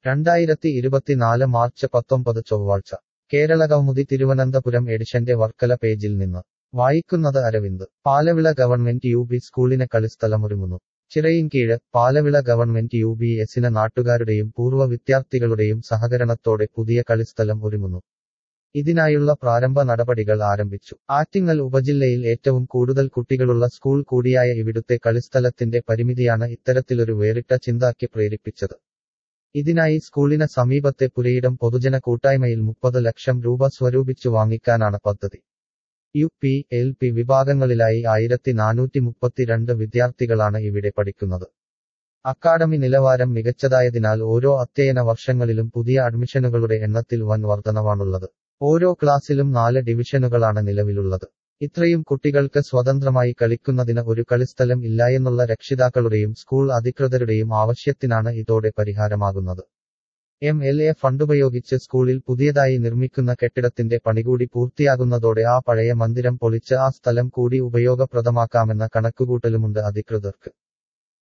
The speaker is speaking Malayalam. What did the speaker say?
രണ്ടായിരത്തി ഇരുപത്തിനാല് മാർച്ച് പത്തൊമ്പത് ചൊവ്വാഴ്ച കേരള കൗമുദി തിരുവനന്തപുരം എഡിഷന്റെ വർക്കല പേജിൽ നിന്ന് വായിക്കുന്നത് Aravind Palavila government U B സ്കൂളിന് കളിസ്ഥലമൊരുങ്ങുന്നു Chirayinkeezhu Palavila government U B എസിന് നാട്ടുകാരുടെയും പൂർവ്വ വിദ്യാർത്ഥികളുടെയും സഹകരണത്തോടെ പുതിയ കളിസ്ഥലം ഒരുങ്ങുന്നു ഇതിനായുള്ള പ്രാരംഭ നടപടികൾ ആരംഭിച്ചു ആറ്റിങ്ങൽ ഉപജില്ലയിൽ ഏറ്റവും കൂടുതൽ കുട്ടികളുള്ള സ്കൂൾ കൂടിയായ ഇവിടുത്തെ കളിസ്ഥലത്തിന്റെ പരിമിതിയാണ് ഇത്തരത്തിലൊരു വേറിട്ട ചിന്താക്കി പ്രേരിപ്പിച്ചത് ഇതിനായി സ്കൂളിന് സമീപത്തെ പുരയിടം പൊതുജന കൂട്ടായ്മയിൽ മുപ്പത് ലക്ഷം രൂപ സ്വരൂപിച്ചു വാങ്ങിക്കാനാണ് പദ്ധതി യു പി എൽ പി വിഭാഗങ്ങളിലായി ആയിരത്തി നാനൂറ്റി മുപ്പത്തിരണ്ട് വിദ്യാർത്ഥികളാണ് ഇവിടെ പഠിക്കുന്നത് അക്കാഡമി നിലവാരം മികച്ചതായതിനാൽ ഓരോ അധ്യയന വർഷങ്ങളിലും പുതിയ അഡ്മിഷനുകളുടെ എണ്ണത്തിൽ വൻ വർധനവാണുള്ളത് ഓരോ ക്ലാസ്സിലും നാല് ഡിവിഷനുകളാണ് നിലവിലുള്ളത് ഇത്രയും കുട്ടികൾക്ക് സ്വതന്ത്രമായി കളിക്കുന്നതിന് ഒരു കളിസ്ഥലം ഇല്ലായെന്നുള്ള രക്ഷിതാക്കളുടെയും സ്കൂൾ അധികൃതരുടെയും ആവശ്യത്തിനാണ് ഇതോടെ പരിഹാരമാകുന്നത് എം എൽ എ ഫണ്ടുപയോഗിച്ച് സ്കൂളിൽ പുതിയതായി നിർമ്മിക്കുന്ന കെട്ടിടത്തിന്റെ പണികൂടി പൂർത്തിയാകുന്നതോടെ ആ പഴയ മന്ദിരം പൊളിച്ച് ആ സ്ഥലം കൂടി ഉപയോഗപ്രദമാക്കാമെന്ന കണക്കുകൂട്ടലുമുണ്ട് അധികൃതർക്ക്